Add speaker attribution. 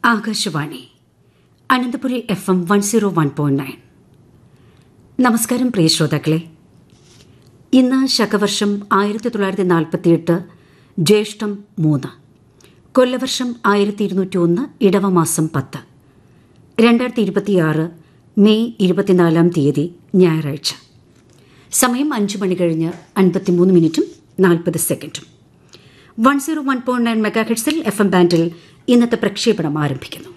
Speaker 1: Akashvani Ananthapuri F M one zero one point nine നമസ്കാരം പ്രിയ ശ്രോതാക്കളെ ഇന്ന് ശകവർഷം ആയിരത്തി തൊള്ളായിരത്തി നാൽപ്പത്തിയെട്ട് ജ്യേഷ്ഠം മൂന്ന് കൊല്ലവർഷം ആയിരത്തി ഇരുന്നൂറ്റി ഒന്ന് ഇടവമാസം പത്ത് രണ്ടായിരത്തി ഇരുപത്തിയാറ് മെയ് ഇരുപത്തിനാലാം തീയതി ഞായറാഴ്ച സമയം അഞ്ച് മണി കഴിഞ്ഞ് അൻപത്തിമൂന്ന് മിനിറ്റും നാൽപ്പത് സെക്കൻഡും one zero one point nine മെഗാഹെഡ്സിൽ എഫ് എം ബാൻഡിൽ ഇന്നത്തെ പ്രക്ഷേപണം ആരംഭിക്കുന്നു